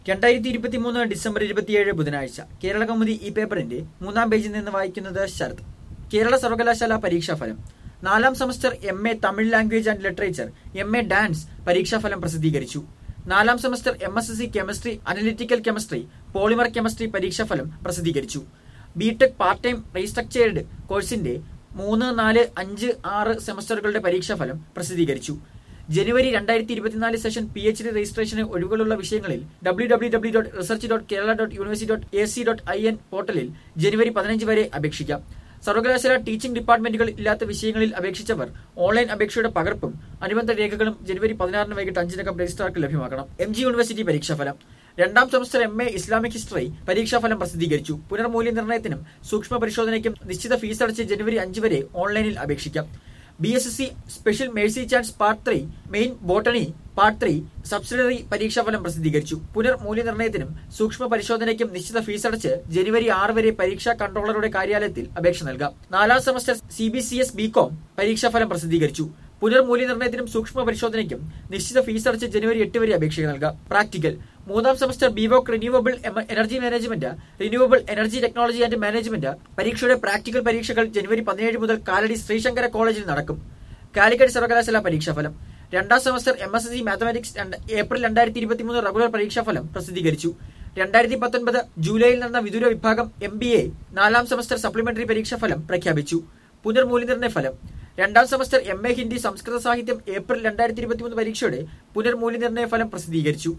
രണ്ടായിരത്തി ഇരുപത്തി മൂന്ന് ഡിസംബർ ഇരുപത്തിയേഴ് ബുധനാഴ്ച കേരള കൗമുദി ഈ പേപ്പറിന്റെ മൂന്നാം പേജിൽ നിന്ന് വായിക്കുന്നത് ശരത് കേരള സർവകലാശാല പരീക്ഷാഫലം നാലാം semester M A Tamil language and literature M A dance പരീക്ഷാഫലം പ്രസിദ്ധീകരിച്ചു നാലാം semester M S S C chemistry analytical chemistry polymer chemistry പരീക്ഷാഫലം പ്രസിദ്ധീകരിച്ചു ബിടെക് പാർട്ട് ടൈം റീസ്ട്രക്ചേർഡ് കോഴ്സിന്റെ മൂന്ന് നാല് അഞ്ച് ആറ് സെമസ്റ്ററുകളുടെ പരീക്ഷാഫലം പ്രസിദ്ധീകരിച്ചു ജനുവരി രണ്ടായിരത്തി ഇരുപത്തിനാല് സെഷൻ പി എച്ച് ഡി രജിസ്ട്രേഷന് ഒഴിവുകളുള്ള വിഷയങ്ങളിൽ W W W dot research dot Kerala dot university dot A C dot I N പോർട്ടലിൽ ജനുവരി പതിനഞ്ച് വരെ അപേക്ഷിക്കാം സർവകലാശാല ടീച്ചിംഗ് ഡിപ്പാർട്ട്മെന്റുകൾ ഇല്ലാത്ത വിഷയങ്ങളിൽ അപേക്ഷിച്ചവർ ഓൺലൈൻ അപേക്ഷയുടെ പകർപ്പും അനുബന്ധ രേഖകളും ജനുവരി പതിനാറിന് വൈകിട്ട് അഞ്ചിനകം രജിസ്ട്രാർക്ക് ലഭ്യമാക്കണം എം ജി യൂണിവേഴ്സിറ്റി പരീക്ഷാഫലം രണ്ടാം semester M A Islamic history പരീക്ഷാഫലം പ്രസിദ്ധീകരിച്ചു പുനർമൂല്യനിർണ്ണയത്തിനും സൂക്ഷ്മ പരിശോധനയ്ക്കും നിശ്ചിത ഫീസ് അടച്ച് ജനുവരി അഞ്ച് വരെ ഓൺലൈനിൽ അപേക്ഷിക്കാം B S S C special mercy chance part three main botany part three subsidiary പരീക്ഷാഫലം പ്രസിദ്ധീകരിച്ചു പുനർമൂല്യനിർണ്ണയത്തിനും സൂക്ഷ്മ പരിശോധനയ്ക്കും നിശ്ചിത ഫീസ് അടച്ച് ജനുവരി ആറ് വരെ പരീക്ഷാ കൺട്രോളറുടെ കാര്യാലയത്തിൽ അപേക്ഷ നൽകാം നാലാം semester C B C S B Com പരീക്ഷാഫലം പ്രസിദ്ധീകരിച്ചു പുനർമൂല്യനിർണ്ണയത്തിനും സൂക്ഷ്മ പരിശോധനയ്ക്കും നിശ്ചിത ഫീസ് അടച്ച് ജനുവരി എട്ട് വരെ അപേക്ഷ നൽകാം പ്രാക്ടിക്കൽ മൂന്നാം semester B Voc renewable energy management renewable energy technology and management പരീക്ഷയുടെ പ്രാക്ടിക്കൽ പരീക്ഷകൾ ജനുവരി പതിനേഴ് മുതൽ കാലടി ശ്രീശങ്കര കോളേജിൽ നടക്കും കാലിക്കറ്റ് സർവകലാശാല പരീക്ഷാഫലം രണ്ടാം semester M S S C mathematics April രണ്ടായിരത്തി ഇരുപത്തിമൂന്ന് റെഗുലർ പരീക്ഷാഫലം പ്രസിദ്ധീകരിച്ചു രണ്ടായിരത്തി പത്തൊൻപത് ജൂലൈയിൽ നടന്ന വിദൂര വിഭാഗം എം ബി എ നാലാം സെമസ്റ്റർ സപ്ലിമെന്ററി പരീക്ഷാഫലം പ്രഖ്യാപിച്ചു പുനർമൂല്യനിർണ്ണയ ഫലം രണ്ടാം സെമസ്റ്റർ എം എ ഹിന്ദി സംസ്കൃത സാഹിത്യം ഏപ്രിൽ രണ്ടായിരത്തി ഇരുപത്തിമൂന്ന് പരീക്ഷയുടെ പുനർമൂല്യനിർണ്ണയ ഫലം പ്രസിദ്ധീകരിച്ചു